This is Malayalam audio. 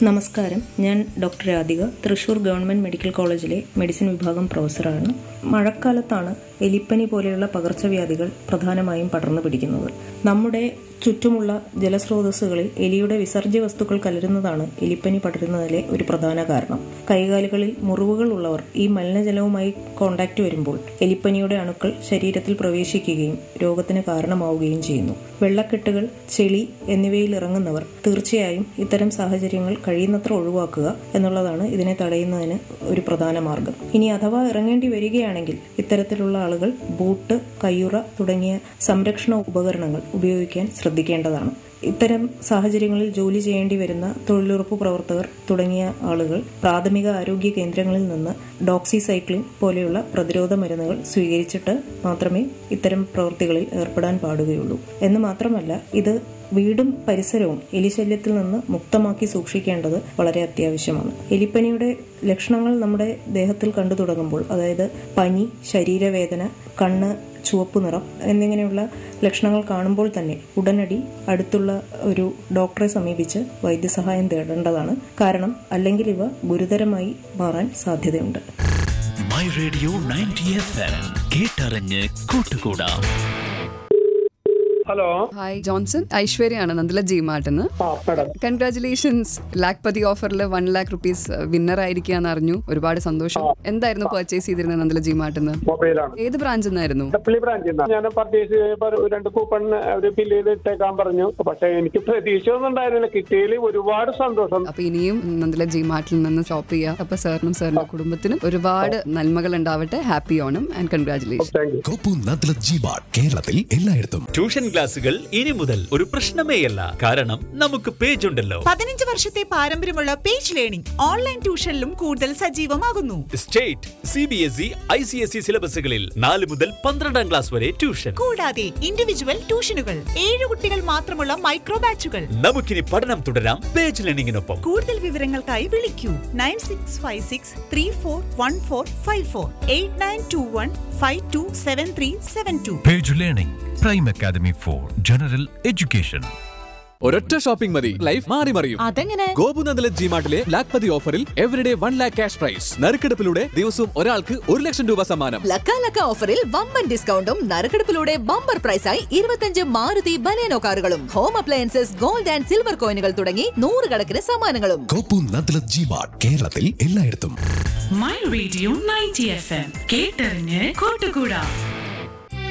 നമസ്കാരം ഞാൻ doctor Radhika Thrissur government medical കോളേജിലെ മെഡിസിൻ വിഭാഗം പ്രൊഫസറാണ് മഴക്കാലത്താണ് എലിപ്പനി പോലെയുള്ള പകർച്ചവ്യാധികൾ പ്രധാനമായും പടർന്നു പിടിക്കുന്നത് നമ്മുടെ ചുറ്റുമുള്ള ജലസ്രോതസ്സുകളിൽ എലിയുടെ വിസർജ്യ വസ്തുക്കൾ കലരുന്നതാണ് എലിപ്പനി പടരുന്നതിലെ ഒരു പ്രധാന കാരണം കൈകാലുകളിൽ മുറിവുകൾ ഉള്ളവർ ഈ മലിനജലവുമായി കോണ്ടാക്ട് വരുമ്പോൾ എലിപ്പനിയുടെ അണുക്കൾ ശരീരത്തിൽ പ്രവേശിക്കുകയും രോഗത്തിന് കാരണമാവുകയും ചെയ്യുന്നു വെള്ളക്കെട്ടുകൾ ചെളി എന്നിവയിൽ ഇറങ്ങുന്നവർ തീർച്ചയായും ഇത്തരം സാഹചര്യങ്ങൾ കഴിയുന്നത്ര ഒഴിവാക്കുക എന്നുള്ളതാണ് ഇതിനെ തടയുന്നതിന് ഒരു പ്രധാന മാർഗം ഇനി അഥവാ ഇറങ്ങേണ്ടി വരികയാണെങ്കിൽ ഇത്തരത്തിലുള്ള ആളുകൾ ബൂട്ട് കയ്യുറ തുടങ്ങിയ സംരക്ഷണ ഉപകരണങ്ങൾ ഉപയോഗിക്കാൻ ശ്രദ്ധിക്കേണ്ടതാണ് ഇത്തരം സാഹചര്യങ്ങളിൽ ജോലി ചെയ്യേണ്ടി വരുന്ന തൊഴിലുറപ്പ് പ്രവർത്തകർ തുടങ്ങിയ ആളുകൾ പ്രാഥമിക ആരോഗ്യ കേന്ദ്രങ്ങളിൽ നിന്ന് ഡോക്സിസൈക്ലിൻ പോലെയുള്ള പ്രതിരോധ മരുന്നുകൾ സ്വീകരിച്ചിട്ട് മാത്രമേ ഇത്തരം പ്രവൃത്തികളിൽ ഏർപ്പെടാൻ പാടുകയുള്ളൂ എന്ന് മാത്രമല്ല ഇത് വീടും പരിസരവും എലിശല്യത്തിൽ നിന്ന് മുക്തമാക്കി സൂക്ഷിക്കേണ്ടത് വളരെ അത്യാവശ്യമാണ് എലിപ്പനിയുടെ ലക്ഷണങ്ങൾ നമ്മുടെ ദേഹത്തിൽ കണ്ടു തുടങ്ങുമ്പോൾ അതായത് പനി ശരീരവേദന കണ്ണ് ചുവപ്പ് നിറം എന്നിങ്ങനെയുള്ള ലക്ഷണങ്ങൾ കാണുമ്പോൾ തന്നെ ഉടനടി അടുത്തുള്ള ഒരു ഡോക്ടറെ സമീപിച്ച് വൈദ്യസഹായം തേടേണ്ടതാണ് കാരണം അല്ലെങ്കിൽ ഇവ ഗുരുതരമായി മാറാൻ സാധ്യതയുണ്ട് my radio ninety F M കേട്ടറിഞ്ഞ് കൂട്ടുകൂടാം ഹലോ ഹായ് ജോൺസൺ ഐശ്വര്യയാണ് നന്ദല ജി മാർട്ടിന്ന് ആ മാഡം കൺഗ്രാചുലേഷൻസ് ലാക്പതി ഓഫറിൽ വൺ ലാക്ക് റുപ്പീസ് വിന്നർ ആയിരിക്കാന്ന് അറിഞ്ഞു ഒരുപാട് സന്തോഷം എന്തായിരുന്നു പർച്ചേസ് ചെയ്തിരുന്നത് നന്ദല ജി മാർട്ടിന്ന് മൊബൈലാണ് ഏത് ബ്രാഞ്ചിൽ നിന്നായിരുന്നു ഡപ്പിളി ബ്രാഞ്ചിൽ നിന്നാണ് ഞാൻ പർച്ചേസ് ചെയ്തപ്പോൾ രണ്ട് കൂപ്പൺ അവർ ഫില്ല് ചെയ്ത് ഇട്ടേക്കാൻ പറഞ്ഞു പക്ഷെ എനിക്ക് പ്രതീക്ഷ ഒന്നും ഉണ്ടായിരുന്നില്ല കിട്ടിയതിൽ ഒരുപാട് സന്തോഷം അപ്പൊ ഇനിയും നന്ദല ജി മാർട്ടിൽ നിന്ന് ഷോപ്പ് ചെയ്യാം അപ്പൊ സാറിനും സാറിന്റെ കുടുംബത്തിനും ഒരുപാട് നന്മകൾ ഉണ്ടാവട്ടെ happy Onam and congratulation thank you Gopu Nandala ജിബാർ കേരളത്തിൽ എല്ലായിടത്തും ട്യൂഷൻ ക്ലാസുകൾ ഇനി മുതൽ ഒരു പ്രശ്നമേയല്ല കാരണം നമുക്ക് പേജ് ഉണ്ടല്ലോ പതിനഞ്ച് വർഷത്തെ പാരമ്പര്യമുള്ള പേജ് ലേണിംഗ് ഓൺലൈൻ ട്യൂഷനിലും കൂടുതൽ സജീവമാകുന്നു state C B S E I C S E സിലബസുകളിൽ നാല് മുതൽ പന്ത്രണ്ടാം ക്ലാസ് വരെ ട്യൂഷൻ കൂടാതെ ഇൻഡിവിജ്വൽ ട്യൂഷനുകൾ ഏഴ് കുട്ടികൾ മാത്രമുള്ള മൈക്രോ ബാച്ചുകൾ നമുക്കിനി പഠനം തുടരാം പേജ് ലേണിംഗിനൊപ്പം കൂടുതൽ വിവരങ്ങൾക്കായി വിളിക്കൂ nine six five six three four one four five four eight nine two one five two seven three seven two page learning prime academy for general education ഒരൊറ്റ ഷോപ്പിംഗ് മതി ലൈഫ് മാറി മറിയും അതെങ്ങനെ ഗോപുനന്ദല ജി മാർട്ടിലെ ലാക്പതി ഓഫറിൽ everyday one lakh cash prize നറുക്കെടുപ്പിലൂടെ ദിവസവും ഒരാൾക്ക് ഒരു ലക്ഷം രൂപ സമ്മാനം ലക്ക ലക്ക ഓഫറിൽ വമ്പൻ ഡിസ്കൗണ്ടും നറുക്കെടുപ്പിലൂടെ ബമ്പർ പ്രൈസായി ഇരുപത്തഞ്ച് മാരുതി ബലേനോ കാറുകളും home appliances gold and silver കോയിനുകൾ തുടങ്ങി നൂറുകണക്കിന് സമ്മാനങ്ങളും കോപ്പു നദ്ല ജിബാർ കേരളത്തിൽ എല്ലായിടത്തും my radio ninety F M കേട്ടറിഞ്ഞ് കൂട്ടുകൂടാം